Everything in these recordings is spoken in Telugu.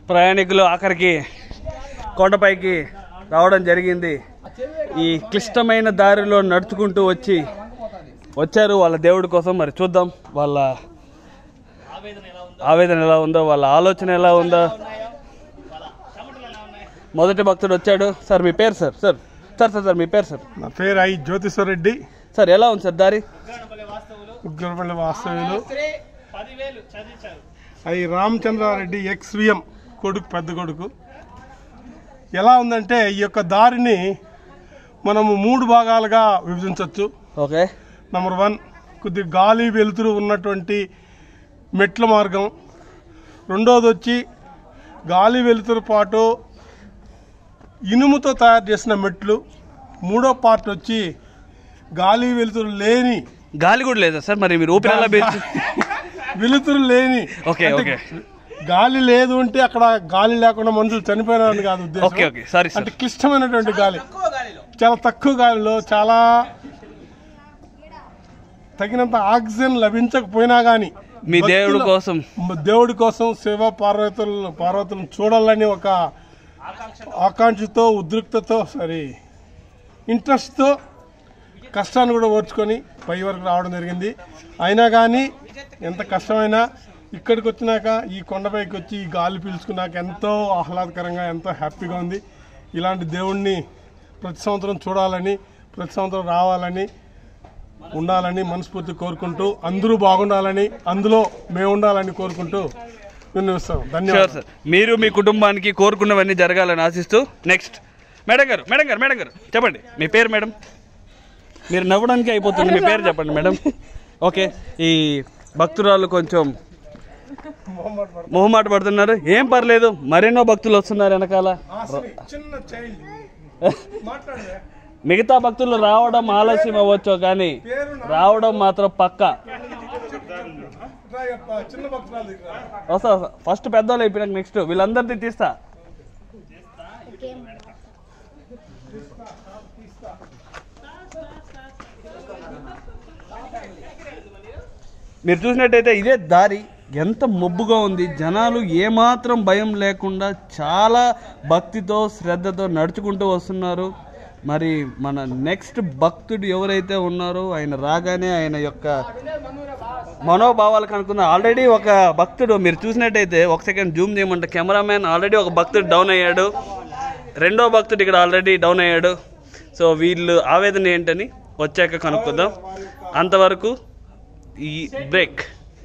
ప్రయాణికులు ఆఖరికి కొండపైకి రావడం జరిగింది ఈ క్లిష్టమైన దారిలో నడుచుకుంటూ వచ్చి వచ్చారు వాళ్ళ దేవుడి కోసం మరి చూద్దాం వాళ్ళ ఆవేదన ఎలా ఉందో వాళ్ళ ఆలోచన ఎలా ఉందో మొదటి భక్తుడు వచ్చాడు సార్ మీ పేరు sir sir sir sir sir మీ పేరు సార్ నా పేరు ఐ జ్యోతిశ్వర్ రెడ్డి సార్ ఎలా ఉంది సార్ దారి ఉగ్రపల్లి వాస్తవ్యులు ఐ రామచంద్రారెడ్డి ఎక్స్ విఎం కొడుకు పెద్ద కొడుకు ఎలా ఉందంటే ఈ యొక్క దారిని మనము మూడు భాగాలుగా విభజించవచ్చు ఓకే నంబర్ వన్ కొద్ది గాలి వెలుతురు ఉన్నటువంటి మెట్ల మార్గం రెండోది వచ్చి గాలి వెలుతురు పాటు ఇనుముతో తయారు చేసిన మెట్లు మూడో పార్ట్ వచ్చి గాలి వెలుతురు లేని గాలి కూడా లేదా సార్ మరి మీరు ఊపిరి ఎలా పీల్చు వెలుతురు లేని ఓకే, అంటే ఓకే. గాలి లేదు అంటే అక్కడ గాలి లేకుండా మనుషులు చనిపోయినారని కాదు ఓకే ఉద్దేశం ఓకే సారీ సార్ అంటే క్లిష్టమైనటువంటి గాలి చాలా తక్కువ గాలిలో చాలా తగినంత ఆక్సిజన్ లభించకపోయినా కానీ మీ దేవుడి కోసం దేవుడి కోసం శివ పార్వతులను పార్వతులను చూడాలని ఒక ఆకాంక్షతో ఉద్రిక్తతో సారీ ఇంట్రెస్ట్తో కష్టాన్ని కూడా ఓర్చుకొని పై వరకు రావడం జరిగింది అయినా కానీ ఎంత కష్టమైనా ఇక్కడికి వచ్చినాక ఈ కొండపైకి వచ్చి ఈ గాలి పీల్చుకున్నాక ఎంతో ఆహ్లాదకరంగా ఎంతో హ్యాపీగా ఉంది ఇలాంటి దేవుణ్ణి ప్రతి సంవత్సరం చూడాలని ప్రతి సంవత్సరం రావాలని ఉండాలని మనస్ఫూర్తి కోరుకుంటూ అందరూ బాగుండాలని అందులో మేము ఉండాలని కోరుకుంటూ విన్నవిస్తాం షూర్ ధన్యవాదాలు సార్ మీరు మీ కుటుంబానికి కోరుకున్నవన్నీ జరగాలని ఆశిస్తూ నెక్స్ట్ మేడం గారు మేడం గారు మేడం గారు చెప్పండి మీ పేరు మేడం మీరు నవ్వడానికి అయిపోతుంది మీ పేరు చెప్పండి మేడం ఓకే ఈ భక్తురాలు కొంచెం మొహమాట పడుతున్నారు ఏం పర్లేదు మరెన్నో భక్తులు వస్తున్నారు వెనకాల చిన్న చైల్డ్ మాట్లాడే మిగతా భక్తులు రావడం ఆలస్యం అవ్వచ్చు కానీ రావడం మాత్రం పక్క చిన్న భక్తురాలు దగ్గర వస్తా వస్తా. ఫస్ట్ పెద్దవాళ్ళు అయిపోయినాక నెక్స్ట్ వీళ్ళందరినీ తీస్తా మీరు చూసినట్టయితే ఇదే దారి ఎంత మబ్బుగా ఉంది జనాలు ఏమాత్రం భయం లేకుండా చాలా భక్తితో శ్రద్ధతో నడుచుకుంటూ వస్తున్నారు మరి మన నెక్స్ట్ భక్తుడు ఎవరైతే ఉన్నారో ఆయన రాగానే ఆయన యొక్క మనోభావాలకు అనుకున్న ఆల్రెడీ ఒక భక్తుడు మీరు చూసినట్టయితే ఒక సెకండ్ జూమ్ చేయమంటే కెమెరామ్యాన్ ఆల్రెడీ ఒక భక్తుడు డౌన్ అయ్యాడు రెండో భక్తుడు ఇక్కడ ఆల్రెడీ డౌన్ అయ్యాడు సో వీళ్ళు ఆవేదన ఏంటని వచ్చాక కనుక్కుందాం అంతవరకు ఈ బ్రేక్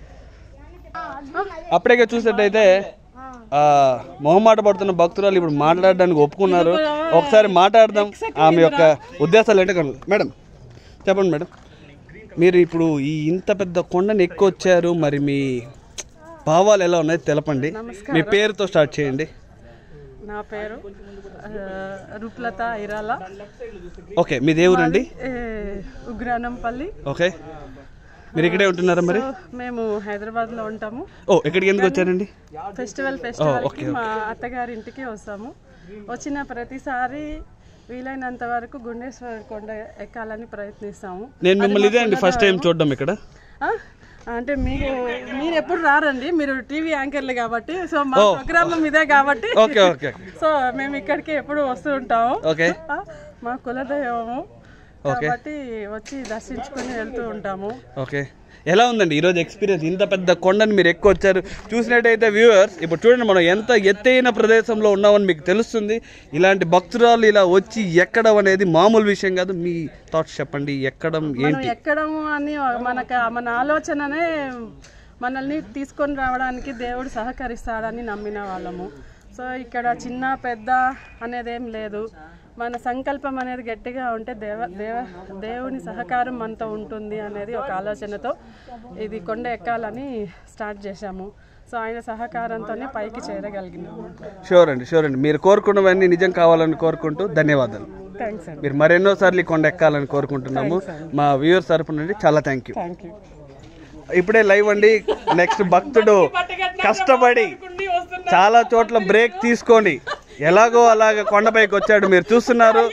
అప్పుడే చూసినట్టయితే ఆ, మొహమాట పడుతున్న భక్తురాలు ఇప్పుడు మాట్లాడడానికి ఒప్పుకున్నారు ఒకసారి మాట్లాడదాం ఆమె యొక్క ఉద్దేశాలు ఏంటో కను మేడం చెప్పండి మేడం మీరు ఇప్పుడు ఈ ఇంత పెద్ద కొండని ఎక్కువ వచ్చారు మరి మీ భావాలు ఎలా ఉన్నాయి తెలపండి మీ పేరుతో స్టార్ట్ చేయండి నా పేరు ఆ, రూప్లత ఇరాల ఓకే మీ దేవురండి ఏ, ఉగ్రానంపల్లి ఓకే మీరు ఇక్కడే ఉంటున్నారా మరి సో, మేము హైదరాబాద్ లో ఉంటాము ఓ ఇక్కడికి ఎందుకు వచ్చారండి ఫెస్టివల్ ఫెస్టివల్ ఓకే, కి మా అత్తగారి ఇంటికి వస్తాము వచ్చిన ప్రతిసారి వీలైనంత వరకు గుండేశ్వర కొండ ఎక్కాలని ప్రయత్నిస్తాము నేను మిమ్మల్ని ఇదే అండి ఫస్ట్ టైం చూడడం ఇక్కడ ఆ? అంటే మీరు మీరు ఎప్పుడు రారండి మీరు టీవీ యాంకర్లు కాబట్టి సో మా ప్రోగ్రామ్ ఇదే కాబట్టి ఓకే ఓకే సో మేము ఇక్కడికి ఎప్పుడు వస్తూ ఉంటాము ఓకే ఆ, మా కులదైవము కాబట్టి వచ్చి దర్శించుకొని వెళ్తూ ఉంటాము ఓకే ఎలా ఉందండి ఈరోజు ఎక్స్పీరియన్స్ ఇంత పెద్ద కొండని మీరు ఎక్కువ వచ్చారు చూసినట్టయితే వ్యూవర్స్ ఇప్పుడు చూడండి మనం ఎంత ఎత్తైన ప్రదేశంలో ఉన్నామని మీకు తెలుస్తుంది ఇలాంటి భక్తురాలు ఇలా వచ్చి ఎక్కడం అనేది మామూలు విషయం కాదు మీ థాట్స్ చెప్పండి ఎక్కడం మనం ఏంటి ఎక్కడము అని మనకు మన ఆలోచననే మనల్ని తీసుకొని రావడానికి దేవుడు సహకరిస్తాడని నమ్మిన వాళ్ళము సో ఇక్కడ చిన్న పెద్ద అనేది ఏం లేదు మన సంకల్పం అనేది గట్టిగా ఉంటే దేవ దేవ దేవుని సహకారం మనతో ఉంటుంది అనేది ఒక ఆలోచనతో ఇది కొండ ఎక్కాలని స్టార్ట్ చేశాము సో ఆయన సహకారంతోనే పైకి చేరగలిగినాము షూర్ అండి షూర్ అండి మీరు కోరుకున్నవన్నీ నిజం కావాలని కోరుకుంటూ ధన్యవాదాలు థ్యాంక్స్ అండి మీరు మరెన్నోసార్లు ఈ కొండ ఎక్కాలని కోరుకుంటున్నాము మా వ్యూవర్స్ తరపు నుండి చాలా థ్యాంక్ యూ థ్యాంక్ యూ ఇప్పుడే లైవ్ అండి నెక్స్ట్ భక్తుడు కష్టపడి చాలా చోట్ల బ్రేక్ తీసుకొని ఎలాగో అలాగ కొండపైకి వచ్చాడు మీరు చూస్తున్నారు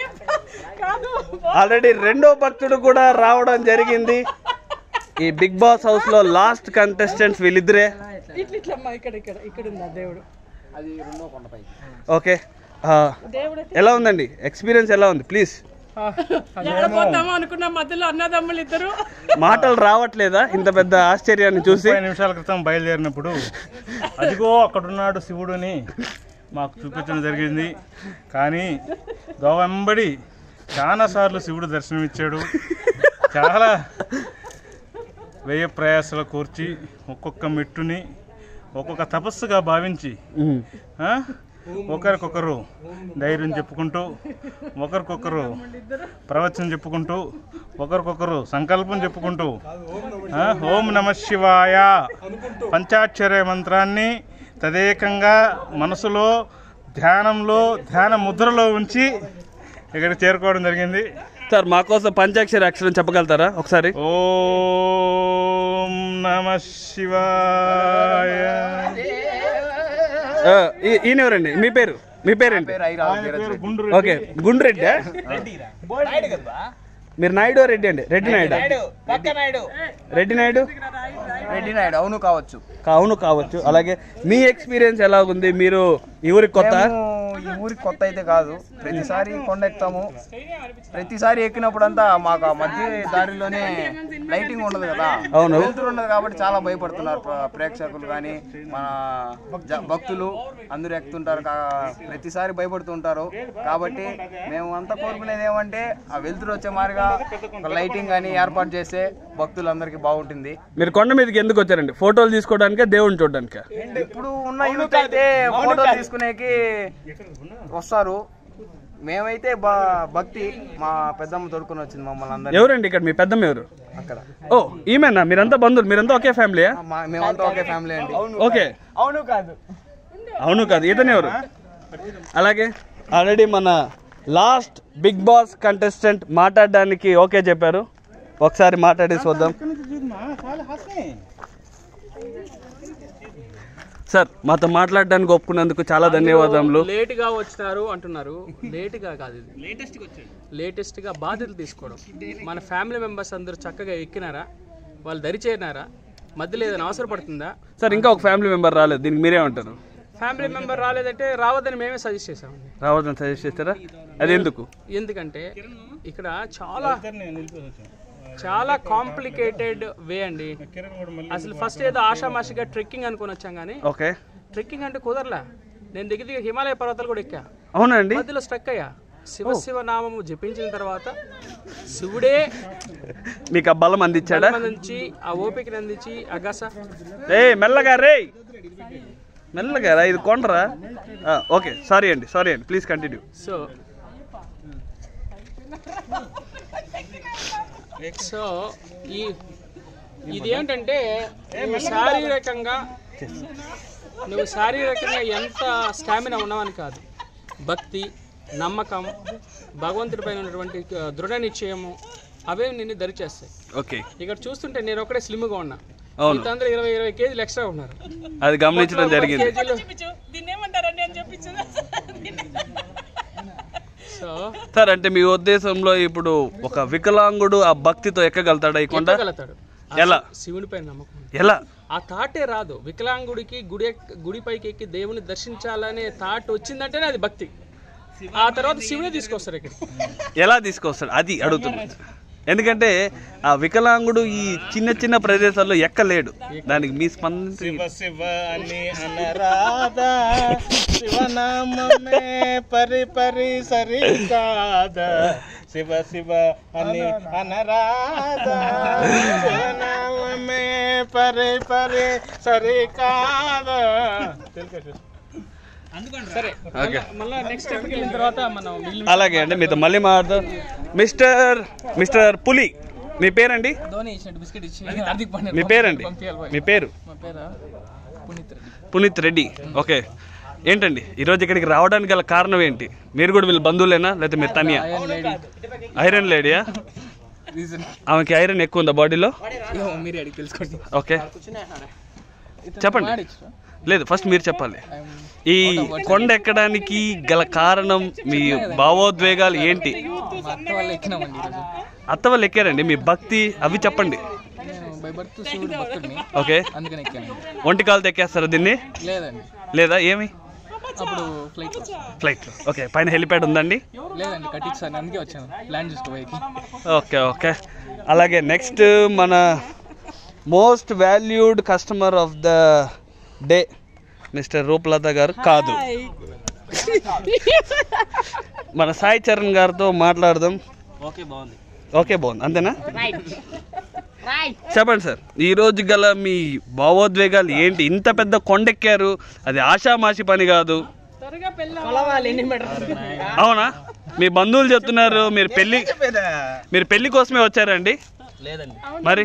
ఆల్రెడీ రెండో భక్తుడు కూడా రావడం జరిగింది ఈ బిగ్ బాస్ హౌస్ లో లాస్ట్ కంటెస్టెంట్స్ వీళ్ళిద్దరే ఇట్లా ఇట్లమ్మా ఇక్కడ ఇక్కడ ఇక్కడ ఉందా దేవుడు అది రెండో కొండపై ఓకే ఆ, ఎలా ఉందండి ఎక్స్పీరియన్స్ ఎలా ఉంది ప్లీజ్ పోతామో అనుకున్న మధ్యలో అన్నదమ్ములు ఇద్దరు మాటలు రావట్లేదా ఇంత పెద్ద ఆశ్చర్యాన్ని చూసి ముప్పై నిమిషాల క్రితం బయలుదేరినప్పుడు అదిగో అక్కడున్నాడు శివుడుని మాకు చూపించడం జరిగింది కానీ దోవెంబడి చాలాసార్లు శివుడు దర్శనమిచ్చాడు చాలా వ్యయ ప్రయాసలు కూర్చి ఒక్కొక్క మెట్టుని ఒక్కొక్క తపస్సుగా భావించి ఉమ్. ఆ? ఒకరికొకరు ధైర్యం చెప్పుకుంటూ ఒకరికొకరు ప్రవచనం చెప్పుకుంటూ ఒకరికొకరు సంకల్పం చెప్పుకుంటూ ఆ? ఓం నమ శివాయ పంచాక్షర మంత్రాన్ని తదేకంగా మనసులో ధ్యానంలో ధ్యాన ముద్రలో ఉంచి ఇక్కడ చేరుకోవడం జరిగింది సార్ మా కోసం పంచాక్షరి అక్షరం చెప్పగలుగుతారా ఒకసారి ఓం నమ శివాయ ఆ, ఈ- ఈయన ఎవరండి మీ పేరు మీ పేరేంటి గుండ్రు ఓకే గుండు రెడ్డి మీరు నాయుడు రెడ్డి అండి రెడ్డి నాయుడు రెడ్డి నాయుడు రెడ్డి నాయుడు అవును కావచ్చు అవును కావచ్చు అలాగే మీ ఎక్స్పీరియన్స్ ఎలా ఉంది మీరు ఈ ఊరికి కొత్త మేము ఈ ఊరికి కొత్త అయితే కాదు ప్రతిసారి కొండ ఎక్కుతాము ప్రతిసారి ఎక్కినప్పుడంతా మాకు ఆ మధ్య దారిలోనే లైటింగ్ ఉండదు కదా అవును. వెలుతురు ఉండదు కాబట్టి చాలా భయపడుతున్నారు ప్ర- ప్రేక్షకులు కానీ మన జ- భక్తులు అందరూ ఎక్కుతుంటారు కా- ప్రతిసారి భయపడుతుంటారు కాబట్టి మేము అంతా కోరుకునేది ఏమంటే ఆ వెలుతురు వచ్చే మారిగా ఒక లైటింగ్ కానీ ఏర్పాటు చేస్తే భక్తులందరికీ బాగుంటుంది మీరు కొండ మీదకి ఎందుకు వచ్చారండి ఫోటోలు తీసుకోవడానికే దేవుడిని చూడడానికా ఇప్పుడు ఉన్న యూత్ అయితే ఫోటోలు తీసుకునేకి వస్తారు మేమైతే బ- భక్తి మా పెద్దమ్మ తోడుకొని వచ్చింది మమ్మల్ని అందరినీ ఎవరండి ఇక్కడ మీ పెద్దమ్మ ఎవరు అక్కడ ఓ ఈమెనా మీరంతా బంధువులు మీరంతా ఒకే ఫ్యామిలీయా మా- మేమంతా ఒకే ఫ్యామిలీ అండి ఓకే అవును కాదు అవును కాదు ఇతను ఎవరు అలాగే ఆల్రెడీ మన లాస్ట్ బిగ్ బాస్ కంటెస్టెంట్ మాట్లాడడానికి ఓకే చెప్పారు ఒకసారి మాట్లాడేసి వద్దాం సార్ మాతో మాట్లాడడానికి ఒప్పుకున్నందుకు చాలా ధన్యవాదములు లేట్గా వచ్చినారు అంటున్నారు లేట్గా కాదు ఇది లేటెస్ట్గా లేటెస్ట్గా బాధ్యతలు తీసుకోవడం మన ఫ్యామిలీ మెంబర్స్ అందరూ చక్కగా ఎక్కినారా వాళ్ళు దరి చేరినారా మధ్యలో ఏదైనా అవసరపడుతుందా సార్ ఇంకా ఒక ఫ్యామిలీ మెంబర్ రాలేదు దీనికి మీరేమంటారు ఫ్యామిలీ మెంబర్ రాలేదంటే రావద్దని మేమే సజెస్ట్ చేసామండి రావద్దని సజెస్ట్ చేస్తారా అది ఎందుకు ఎందుకంటే ఇక్కడ చాలా చాలా కాంప్లికేటెడ్ వే అండి అసలు ఫస్ట్ ఏదో ఆషామాషిగా ట్రెక్కింగ్ అనుకొని వచ్చాం కానీ ఓకే ట్రెక్కింగ్ అంటే కుదరలా నేను దగ్గర దగ్గర హిమాలయ పర్వతాలు కూడా ఎక్కా అవునండి మధ్యలో స్ట్రక్ అయ్యా శివ శివ నామము జపించిన తర్వాత శివుడే మీకు ఆ బలం అందించాడా నుంచి ఆ ఓపికని అందించి అగస రే మెల్లగా రే మెల్లగా రా ఇది కొండరా ఆ, ఓకే సారీ అండి సారీ అండి ప్లీజ్ కంటిన్యూ సో సో ఈ ఇది ఏంటంటే నువ్వు శారీరకంగా నువ్వు శారీరకంగా ఎంత స్టామినా ఉన్నావని కాదు భక్తి నమ్మకం భగవంతుడి పైన ఉన్నటువంటి ఆ, దృఢ నిశ్చయము అవే నిన్ను దరి చేస్తాయి ఓకే ఇక్కడ చూస్తుంటే నేను ఒకటే స్లిమ్గా ఉన్నా అవును. మిగతా అందరూ ఇరవై ఇరవై కేజీలు ఎక్స్ట్రా ఉన్నారు అది గమనించడం జరిగింది కేజీలు దీన్ని ఏమంటారండి అని చెప్పించు సో సార్ అంటే మీ ఉద్దేశంలో ఇప్పుడు ఒక వికలాంగుడు ఆ భక్తితో ఎక్కగలుగుతాడా ఈ కొండ ఎక్కగలుగుతాడు ఎలా శివునిపై నమ్మకం ఉంది. ఎలా ఆ థాటే రాదు వికలాంగుడికి గుడి ఎక్- గుడిపైకి ఎక్కి దేవుని దర్శించాలనే థాట్ వచ్చిందంటేనే అది భక్తి ఆ తర్వాత శివుడే తీసుకొస్తారు ఇక్కడ ఎలా తీసుకొస్తాడు అది అడుగుతున్నాడు ఎందుకంటే ఆ వికలాంగుడు ఈ చిన్న చిన్న ప్రదేశాల్లో ఎక్కలేడు దానికి మీ స్పందన శివ శివ అని అనరాధా శివనామమే పరి పరి సరి కాదా శివ శివ అని అనరాధా శివనామమే పరి పరి సరి కాదా సరే మళ్ళీ నెక్స్ట్ స్టెప్కి వెళ్ళిన తర్వాత మనం మిగిలిన అలాగే అండి మీతో మళ్ళీ మాట్లాడదాం మిస్టర్ మిస్టర్ పులి మీ పేరండి ధోని ఇచ్చినట్టు బిస్కెట్ ఇచ్చి హార్దిక్ పాండ్యా మీ పేరండి మీ పేరు మా పేరు పునీత్ రెడ్డి పునీత్ రెడ్డి ఓకే ఏంటండి ఈరోజు ఇక్కడికి రావడానికి గల కారణం ఏంటి మీరు కూడా వీళ్ళ బంధువులేనా లేకపోతే మీరు తనియా ఐరన్ లేడీయా రీజన్ ఆమెకి ఐరన్ ఎక్కువ ఉందా బాడీలో మీరు అడిగి తెలుసుకోండి ఓకే చెప్పండి లేదు ఫస్ట్ మీరు చెప్పాలి ఈ కొండ ఎక్కడానికి గల కారణం మీ భావోద్వేగాలు ఏంటి మా అత్త వాళ్ళు ఎక్కినామండి ఈరోజు అత్త వాళ్ళు ఎక్కారండి మీ భక్తి అవి చెప్పండి నేను భయపడుతూ శివుడు భక్తుడిని ఓకే అందుకని ఎక్కాను ఒంటి కాలుతో ఎక్కేస్తారా దీన్ని లేదండి లేదా ఏమి అప్పుడు ఫ్లైట్ ఫ్లైట్లో ఓకే పైన హెలిప్యాడ్ ఉందండి లేదండి కట్టించాను అందుకే వచ్చాను ప్లాన్ చేసుకోబోయేకి ఓకే ఓకే అలాగే నెక్స్ట్ మన most valued customer of the day mister Roopalatha గారు కాదు మన సాయి చరణ్ గారితో మాట్లాడదాం ఓకే బాగుంది ఓకే బాగుంది అంతేనా చెప్పండి సార్ ఈ రోజు గల మీ భావోద్వేగాలు ఏంటి ఇంత పెద్ద కొండెక్కారు అది ఆషామాషి పని కాదు త్వరగా పెళ్ళి అవునా మీ బంధువులు చెప్తున్నారు మీరు పెళ్లి మీరు పెళ్లి కోసమే వచ్చారండి లేదండి మరి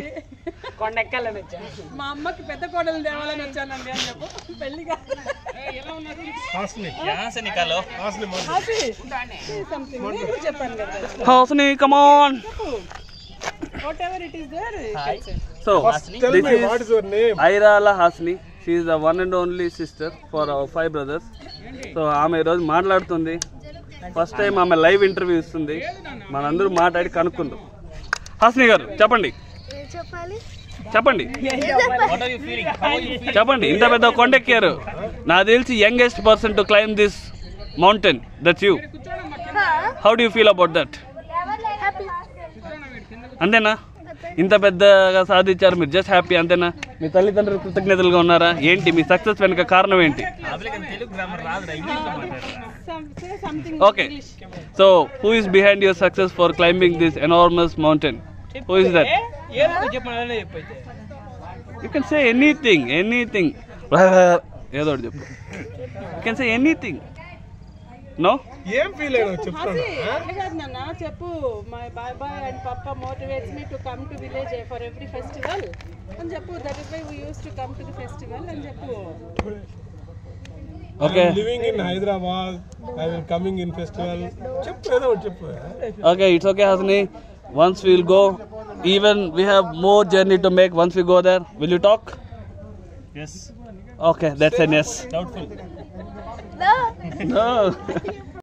మా అమ్మకి పెద్ద కోడలు తేవాలని వచ్చానండి అని చెప్పు పెళ్లిగా హాస్ని यहाँ से निकालो హాస్ని సంథింగ్ నేను చెప్పాను కదా హౌస్ని come on whatever it is there so tell me what is your name ఐరాల హాస్ని she the one and only sister for our five brothers so ఆమె ఈరోజు మాట్లాడుతుంది ఫస్ట్ టైం ఆమె లైవ్ ఇంటర్వ్యూ ఇస్తుంది మనందరూ మాట్లాడి కనుక్కుందాం హాస్ని గారు చెప్పండి చెప్పాలి చెప్పండి what are you feeling how are you feeling చెప్పండి ఇంత పెద్ద కొండెక్కారు నాకు తెలిసి youngest person to climb this mountain that's you how do feel about that happy అంతేనా ఇంత పెద్దగా సాధించారు మీరు జస్ట్ హ్యాపీ అంతేనా మీ తల్లిదండ్రులు కృతజ్ఞతలుగా ఉన్నారా ఏంటి మీ సక్సెస్ వెనుక కారణం ఏంటి అసలు తెలుగు గ్రామర్ రాదురా ఇంగ్లీష్ లో మాట్లాడరా something okay so who is behind your success for climbing this enormous mountain who is that ఏదో చెప్పిన చెప్పైతే you can say anything anything ఏదో ఒకటి చెప్పు you can say anything no ఏం ఫీల్ అయినా చెప్తాను అట్లా కాదు నాన్న చెప్పు my boy boy and papa motivates me to come to village for every festival అని చెప్పు that is why we use to come to the festival అని చెప్పు okay living in Hyderabad I will coming in festival చెప్పు ఏదో ఒకటి చెప్పు Okay, it's okay, Hasni. Once we'll go, even we have more journey to make. Once we go there, will you talk? Yes Okay, that's an yes. Doubtful No. No.